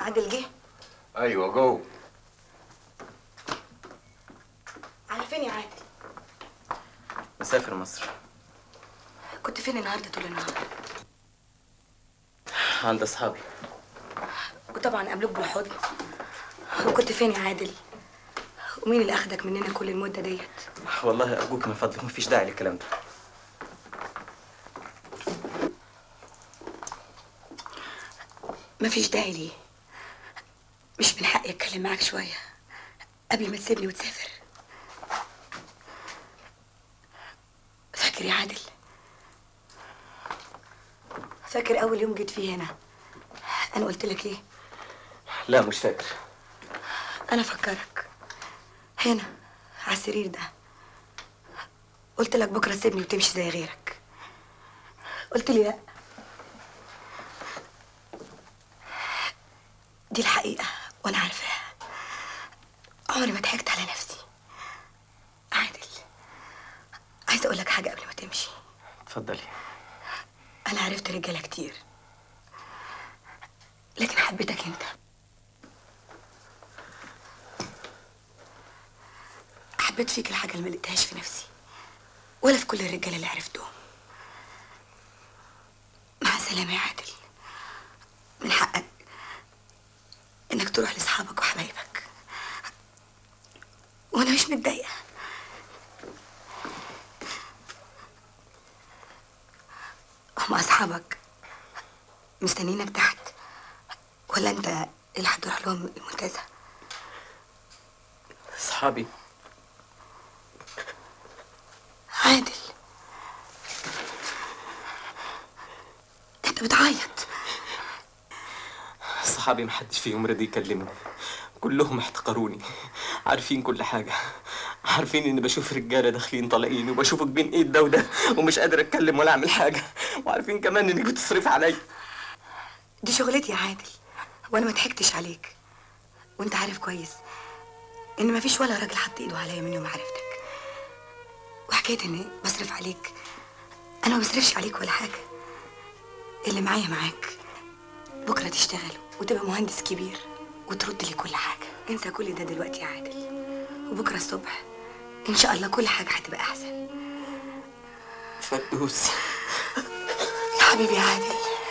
عادل جه ايوه جو على فين يا عادل مسافر مصر كنت فين النهارده طول النهار عند اصحابي وطبعا قابلوك بالحضن وكنت فين يا عادل ومين اللي اخدك مننا كل المده ديت والله ارجوك من فضلك مفيش داعي للكلام ده مفيش داعي ليه مش من حقي اتكلم معاك شويه قبل ما تسيبني وتسافر فاكر يا عادل فاكر اول يوم جيت فيه هنا انا قلت لك ايه لا مش فاكر انا فكرك هنا على السرير ده قلت لك بكره سيبني وتمشي زي غيرك قلت لي لا دي الحقيقه وانا عارفاها عمري ما ضحكت على نفسي عادل عايزه اقول لك حاجه قبل ما تمشي اتفضلي انا عرفت رجاله كتير لكن حبيتك انت حبيت فيك الحاجه اللي ما لقيتهاش في نفسي ولا في كل الرجاله اللي عرفتهم مع السلامه يا عادل من حقك انك تروح لاصحابك وحبايبك وانا مش متضايقه هم اصحابك مستنيينك تحت ولا انت اللي هتروح لهم المنتزه اصحابي عادل انت بتعيط صحابي محدش فيهم رضي يكلمني كلهم احتقروني عارفين كل حاجة عارفين اني بشوف رجالة داخلين طالعين وبشوفك بين ايد ده وده ومش قادر اتكلم ولا اعمل حاجة وعارفين كمان انك بتصرف عليا دي شغلتي يا عادل وانا ما ضحكتش عليك وانت عارف كويس ان مفيش ولا راجل حط ايده عليا من يوم عرفتك وحكايه اني بصرف عليك انا ما بصرفش عليك ولا حاجه اللي معايا معاك بكره تشتغل وتبقى مهندس كبير وترد لي كل حاجه انسى كل ده دلوقتي يا عادل وبكره الصبح ان شاء الله كل حاجه هتبقى احسن فردوس يا حبيبي يا عادل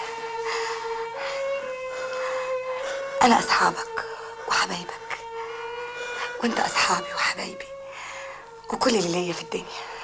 أنا أصحابك وحبايبك وأنت أصحابي وحبايبي وكل اللي ليا في الدنيا